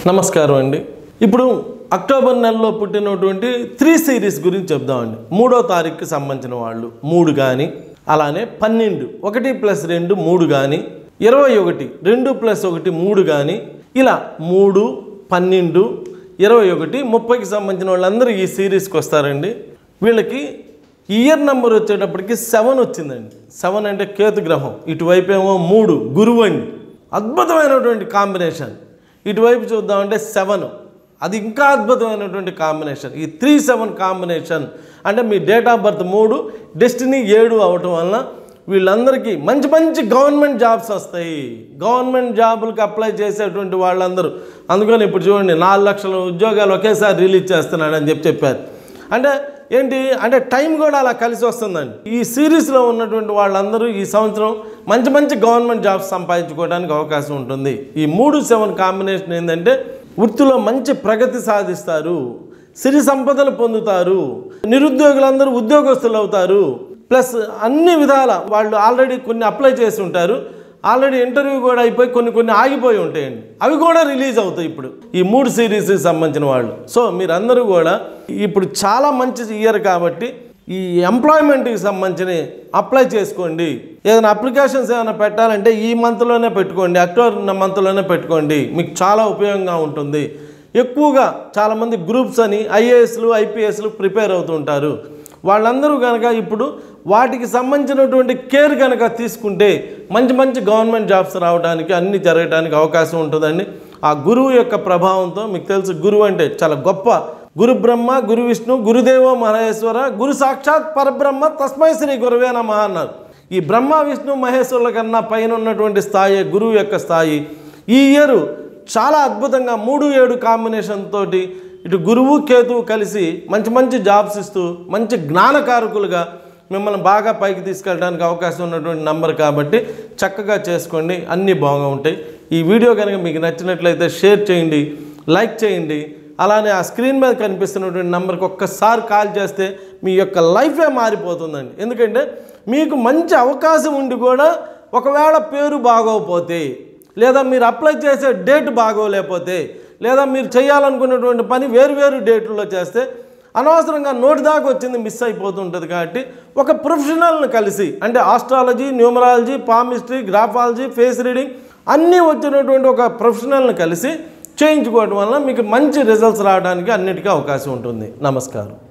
నమస్కారం అండి ఇప్పుడు అక్టోబర్ నెలలో పుట్టినటువంటి త్రీ సిరీస్ గురించి చెప్దామండి మూడో తారీఖుకి సంబంధించిన వాళ్ళు మూడు కానీ అలానే పన్నెండు ఒకటి ప్లస్ రెండు మూడు కానీ ఇరవై ఒకటి రెండు ప్లస్ ఒకటి మూడు కానీ ఇలా మూడు పన్నెండు ఇరవై ఒకటి ముప్పైకి సంబంధించిన వాళ్ళందరూ ఈ సిరీస్కి వస్తారండి వీళ్ళకి ఇయర్ నెంబర్ వచ్చేటప్పటికి సెవెన్ వచ్చిందండి సెవెన్ అంటే కేతు గ్రహం ఇటువైపు ఏమో మూడు గురువు అండి అద్భుతమైనటువంటి కాంబినేషన్ ఇటువైపు చూద్దామంటే సెవెన్ అది ఇంకా అద్భుతమైనటువంటి కాంబినేషన్ ఈ త్రీ సెవెన్ కాంబినేషన్ అంటే మీ డేట్ ఆఫ్ బర్త్ మూడు డెస్టినీ ఏడు అవటం వలన వీళ్ళందరికీ మంచి మంచి గవర్నమెంట్ జాబ్స్ వస్తాయి గవర్నమెంట్ జాబులకు అప్లై చేసేటువంటి వాళ్ళందరూ అందుకని ఇప్పుడు చూడండి నాలుగు లక్షల ఉద్యోగాలు ఒకేసారి రిలీజ్ చేస్తున్నాడని చెప్పి చెప్పారు అంటే ఏంటి అంటే టైం కూడా అలా కలిసి వస్తుందండి ఈ సిరీస్లో ఉన్నటువంటి వాళ్ళందరూ ఈ సంవత్సరం మంచి మంచి గవర్నమెంట్ జాబ్స్ సంపాదించుకోవడానికి అవకాశం ఉంటుంది ఈ మూడు సెవెన్ కాంబినేషన్ ఏంటంటే వృత్తిలో మంచి ప్రగతి సాధిస్తారు సిరి సంపదలు పొందుతారు నిరుద్యోగులందరూ ఉద్యోగస్తులు అవుతారు ప్లస్ అన్ని విధాల వాళ్ళు ఆల్రెడీ కొన్ని అప్లై చేసి ఉంటారు ఆల్రెడీ ఇంటర్వ్యూ కూడా అయిపోయి కొన్ని కొన్ని ఆగిపోయి ఉంటాయండి అవి కూడా రిలీజ్ అవుతాయి ఇప్పుడు ఈ మూడు సిరీస్కి సంబంధించిన వాళ్ళు సో మీరందరూ కూడా ఇప్పుడు చాలా మంచి ఇయర్ కాబట్టి ఈ ఎంప్లాయ్మెంట్కి సంబంధించిన అప్లై చేసుకోండి ఏదైనా అప్లికేషన్స్ ఏమైనా పెట్టాలంటే ఈ మంత్లోనే పెట్టుకోండి అక్టోబర్ మంత్లోనే పెట్టుకోండి మీకు చాలా ఉపయోగంగా ఉంటుంది ఎక్కువగా చాలామంది గ్రూప్స్ అని ఐఏఎస్లు ఐపీఎస్లు ప్రిపేర్ అవుతుంటారు వాళ్ళందరూ కనుక ఇప్పుడు వాటికి సంబంధించినటువంటి కేర్ కనుక తీసుకుంటే మంచి మంచి గవర్నమెంట్ జాబ్స్ రావడానికి అన్ని జరగడానికి అవకాశం ఉంటుందండి ఆ గురువు యొక్క ప్రభావంతో మీకు తెలుసు గురువు అంటే చాలా గొప్ప గురు బ్రహ్మ గురు విష్ణు గురుదేవో మహేశ్వర గురు సాక్షాత్ పరబ్రహ్మ తస్మై శ్రీ గురువే నమ అన్నారు ఈ బ్రహ్మ విష్ణు మహేశ్వరుల కన్నా పైన ఉన్నటువంటి స్థాయి గురువు యొక్క స్థాయి ఈ ఇయర్ చాలా అద్భుతంగా మూడు ఏడు కాంబినేషన్ తోటి ఇటు గురువు కేతువు కలిసి మంచి మంచి జాబ్స్ ఇస్తూ మంచి జ్ఞానకారకులుగా మిమ్మల్ని బాగా పైకి తీసుకెళ్ళడానికి అవకాశం ఉన్నటువంటి నంబర్ కాబట్టి చక్కగా చేసుకోండి అన్నీ బాగుంటాయి ఈ వీడియో కనుక మీకు నచ్చినట్లయితే షేర్ చేయండి లైక్ చేయండి అలానే ఆ స్క్రీన్ మీద కనిపిస్తున్నటువంటి నెంబర్కి ఒక్కసారి కాల్ చేస్తే మీ యొక్క లైఫే మారిపోతుందండి ఎందుకంటే మీకు మంచి అవకాశం ఉండి కూడా ఒకవేళ పేరు బాగోకపోతే లేదా మీరు అప్లై చేసే డేట్ బాగోలేకపోతే లేదా మీరు చేయాలనుకున్నటువంటి పని వేరు వేరు డేట్లలో చేస్తే అనవసరంగా నోటి దాకా వచ్చింది మిస్ అయిపోతుంటుంది కాబట్టి ఒక ప్రొఫెషనల్ని కలిసి అంటే astrology numerology palmistry graphology face reading అన్నీ వచ్చినటువంటి ఒక ప్రొఫెషనల్ని కలిసి చేయించుకోవడం వల్ల మీకు మంచి రిజల్ట్స్ రావడానికి అన్నిటికీ అవకాశం ఉంటుంది నమస్కారం